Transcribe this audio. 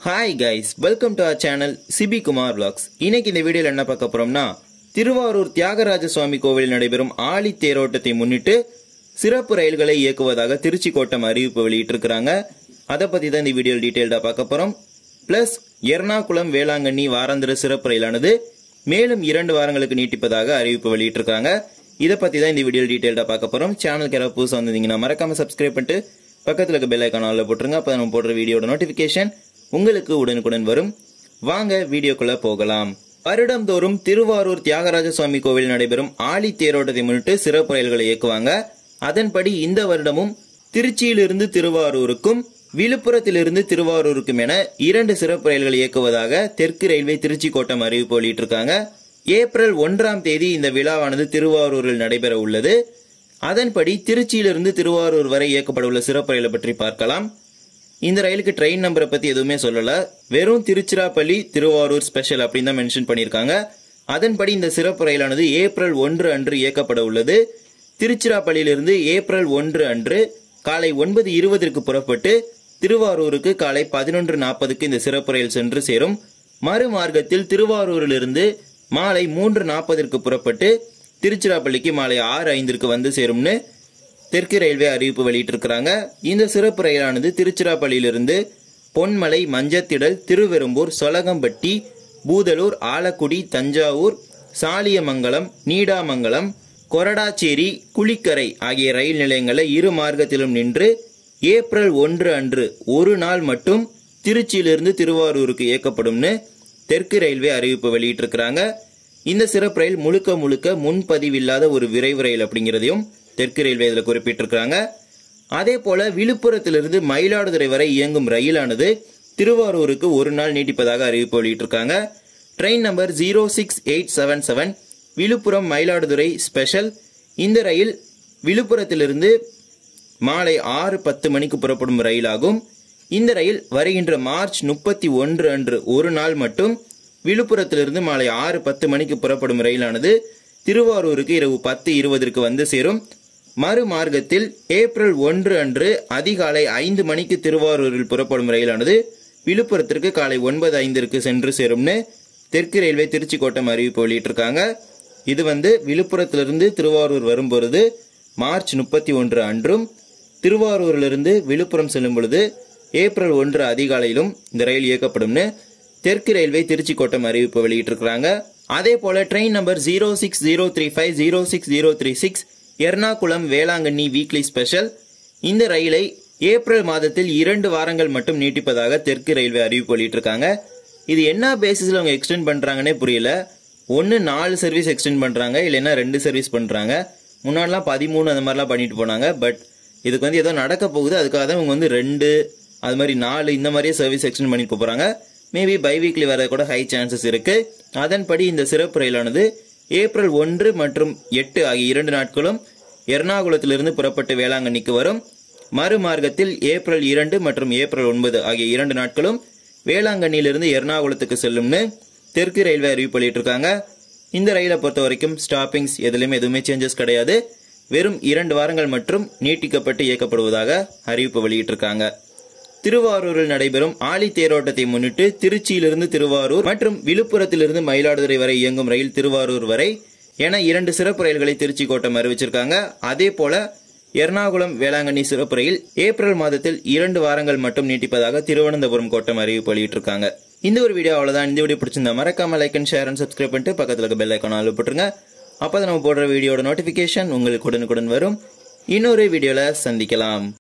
hi guys welcome to our channel Sibi Kumar vlogs இன்னைக்கு இந்த வீடியோல என்ன பார்க்க போறோம்னா திருவாரூர் தியாகராஜ சுவாமி கோவிலில் நடைபெறும் ஆழி தேரோட்டத்தை முன்னிட்டு சிறப்பு ரயில்களை இயக்குவதாக திருச்சி கோட்டம் அறிவிப்பு வெளியிட்டிருக்கிறாங்க அதை பத்தி தான் இந்த வீடியோவில் டீட்டெயில்டா பார்க்க போறோம் பிளஸ் எர்ணாகுளம் வேளாங்கண்ணி வாராந்திர சிறப்பு ரயிலானது மேலும் இரண்டு வாரங்களுக்கு நீட்டிப்பதாக அறிவிப்பு வெளியிட்டிருக்காங்க இதை பத்தி தான் இந்த வீடியோ டீட்டெயில்டா பார்க்க போறோம் சேனலுக்கு யாராவது புதுசாக வந்திருந்தீங்கன்னா மறக்காம சப்ஸ்கிரைப் பண்ணிட்டு பக்கத்துல இருக்க பெல் ஐக்கான் ஆல்ல போட்டுருங்க அப்ப நம்ம போடுற வீடியோட நோட்டிபிகேஷன் உங்களுக்கு உடனுக்குடன் வரும் வாங்க வீடியோக்குள்ள போகலாம் வருடந்தோறும் திருவாரூர் தியாகராஜ சுவாமி கோவில் நடைபெறும் ஆழி தேரோட்டத்தை முன்னிட்டு சிறப்பு ரயில்களை இயக்குவாங்க அதன்படி இந்த வருடமும் திருச்சியிலிருந்து திருவாரூருக்கும் விழுப்புரத்திலிருந்து திருவாரூருக்கும் என இரண்டு சிறப்பு ரயில்கள் இயக்குவதாக தெற்கு ரயில்வே திருச்சி கோட்டம் அறிவிப்பு வெளியிட்டிருக்காங்க ஏப்ரல் ஒன்றாம் தேதி இந்த விழாவானது திருவாரூரில் நடைபெற உள்ளது அதன்படி திருச்சியிலிருந்து திருவாரூர் வரை இயக்கப்பட உள்ள சிறப்பு ரயிலை பற்றி பார்க்கலாம் இந்த ரயிலுக்கு ட்ரெயின் நம்பரை பத்தி எதுவுமே சொல்லல வெறும் திருச்சிராப்பள்ளி திருவாரூர் ஸ்பெஷல் அப்படின்னு தான் மென்ஷன் பண்ணியிருக்காங்க அதன்படி இந்த சிறப்பு ரயிலானது ஏப்ரல் ஒன்று அன்று இயக்கப்பட உள்ளது திருச்சிராப்பள்ளியிலிருந்து ஏப்ரல் ஒன்று அன்று காலை ஒன்பது இருபதற்கு புறப்பட்டு திருவாரூருக்கு காலை பதினொன்று நாற்பதுக்கு இந்த சிறப்பு ரயில் சென்று சேரும் மறுமார்க்கத்தில் திருவாரூரிலிருந்து மாலை மூன்று நாற்பதற்கு புறப்பட்டு திருச்சிராப்பள்ளிக்கு மாலை ஆறு ஐந்திற்கு வந்து சேரும்னு தெற்கு ரயில்வே அறிவிப்பு வெளியிட்டிருக்கிறாங்க இந்த சிறப்பு ரயிலானது திருச்சிராப்பள்ளியிலிருந்து பொன்மலை மஞ்சத்திடல் திருவெரும்பூர் சொலகம்பட்டி பூதலூர் ஆலக்குடி தஞ்சாவூர் சாலியமங்கலம் நீடாமங்கலம் கொரடாச்சேரி குளிக்கரை ஆகிய ரயில் நிலையங்களை இரு மார்க்கத்திலும் நின்று ஏப்ரல் ஒன்று அன்று ஒரு நாள் மட்டும் திருச்சியிலிருந்து திருவாரூருக்கு இயக்கப்படும்னு தெற்கு ரயில்வே அறிவிப்பு வெளியிட்டிருக்கிறாங்க இந்த சிறப்பு ரயில் முழுக்க முழுக்க முன்பதிவில்லாத ஒரு விரைவு ரயில் அப்படிங்கிறதையும் தெற்கு ரயில்வே இதில் குறிப்பிட்டிருக்கிறாங்க அதே போல விழுப்புரத்திலிருந்து மயிலாடுதுறை வரை இயங்கும் ரயிலானது திருவாரூருக்கு ஒரு நாள் நீட்டிப்பதாக அறிவிப்பு வெளியிட்டிருக்காங்க train number zero six eight seven seven Villupuram Mayiladuthurai special இந்த ரயில் விழுப்புரத்திலிருந்து மாலை ஆறு பத்து மணிக்கு புறப்படும் ரயிலாகும் இந்த ரயில் வருகின்ற மார்ச் முப்பத்தி ஒன்று அன்று ஒரு நாள் மட்டும் விழுப்புரத்திலிருந்து மாலை ஆறு பத்து மணிக்கு புறப்படும் ரயிலானது திருவாரூருக்கு இரவு பத்து இருபதற்கு வந்து சேரும் மறுமார்க்கத்தில் ஏப்ரல் ஒன்று அன்று அதிகாலை ஐந்து மணிக்கு திருவாரூரில் புறப்படும் ரயிலானது விழுப்புரத்திற்கு காலை ஒன்பது ஐந்திற்கு சென்று சேரும்னு தெற்கு ரயில்வே திருச்சி கோட்டம் அறிவிப்பு வெளியிட்டிருக்காங்க இது வந்து விழுப்புரத்திலிருந்து திருவாரூர் வரும்பொழுது மார்ச் முப்பத்தி ஒன்று அன்றும் திருவாரூரிலிருந்து விழுப்புரம் செல்லும் பொழுது ஏப்ரல் ஒன்று அதிகாலையிலும் இந்த ரயில் இயக்கப்படும்னு தெற்கு ரயில்வே திருச்சி கோட்டம் அறிவிப்பு வெளியிட்டிருக்கிறாங்க அதே போல train number zero six zero three five zero six zero three six Ernakulam Velankanni weekly special இந்த ரயிலை ஏப்ரல் மாதத்தில் இரண்டு வாரங்கள் மட்டும் நீட்டிப்பதாக தெற்கு ரயில்வே அறிவிப்பு வெளியிட்டிருக்காங்க இது என்ன பேசிஸ்ல அவங்க எக்ஸ்டெண்ட் பண்றாங்கன்னே புரியல ஒன்று நாலு சர்வீஸ் எக்ஸ்டெண்ட் பண்றாங்க இல்லைன்னா ரெண்டு சர்வீஸ் பண்றாங்க முன்னாடிலாம் பதிமூணு அந்த மாதிரிலாம் பண்ணிட்டு போனாங்க பட் இதுக்கு வந்து ஏதோ நடக்க போகுது அதுக்காக தான் இவங்க வந்து ரெண்டு அது மாதிரி நாலு இந்த மாதிரியே சர்வீஸ் எக்ஸ்டெண்ட் பண்ணிட்டு போறாங்க மேபி பை வீக்லி வர கூட ஹை சான்சஸ் இருக்கு அதன்படி இந்த சிறப்பு ரயிலானது ஏப்ரல் ஒன்று மற்றும் எட்டு ஆகிய இரண்டு நாட்களும் எர்ணாகுளத்திலிருந்து புறப்பட்டு வேளாங்கண்ணிக்கு வரும் மறுமார்க்கத்தில் ஏப்ரல் இரண்டு மற்றும் ஏப்ரல் ஒன்பது ஆகிய இரண்டு நாட்களும் வேளாங்கண்ணியிலிருந்து எர்ணாகுளத்துக்கு செல்லும்னு தெற்கு ரயில்வே அறிவிப்பு வெளியிட்டிருக்காங்க இந்த ரயிலை பொறுத்த வரைக்கும் ஸ்டாப்பிங்ஸ் எதுலையுமே எதுவுமே சேஞ்சஸ் கிடையாது வெறும் இரண்டு வாரங்கள் மற்றும் நீட்டிக்கப்பட்டு இயக்கப்படுவதாக அறிவிப்பு வெளியிட்டிருக்காங்க திருவாரூரில் நடைபெறும் ஆழி தேரோட்டத்தை முன்னிட்டு திருச்சியிலிருந்து திருவாரூர் மற்றும் விழுப்புரத்திலிருந்து மயிலாடுதுறை வரை இயங்கும் ரயில் திருவாரூர் வரை என இரண்டு சிறப்பு ரயில்களை திருச்சி கோட்டம் அறிவிச்சிருக்காங்க அதே போல எர்ணாகுளம் வேளாங்கண்ணி சிறப்பு ரயில் ஏப்ரல் மாதத்தில் இரண்டு வாரங்கள் மட்டும் நீட்டிப்பதாக திருவனந்தபுரம் கோட்டம் அறிவிப்பு வெளியிட்டிருக்காங்க இந்த ஒரு வீடியோ அவ்வளவுதான் இந்த வீடியோ பிடிச்சிருந்தா மறக்காம like and share and subscribe பண்ணிட்டு பக்கத்துல இருக்க பெல் ஐக்கான ஆள் போட்டுருங்க அப்பதான் நம்ம போடுற வீடியோட நோட்டிபிகேஷன் உங்களுக்கு உடனுக்குடன் வரும் இன்னொரு வீடியோல சந்திக்கலாம்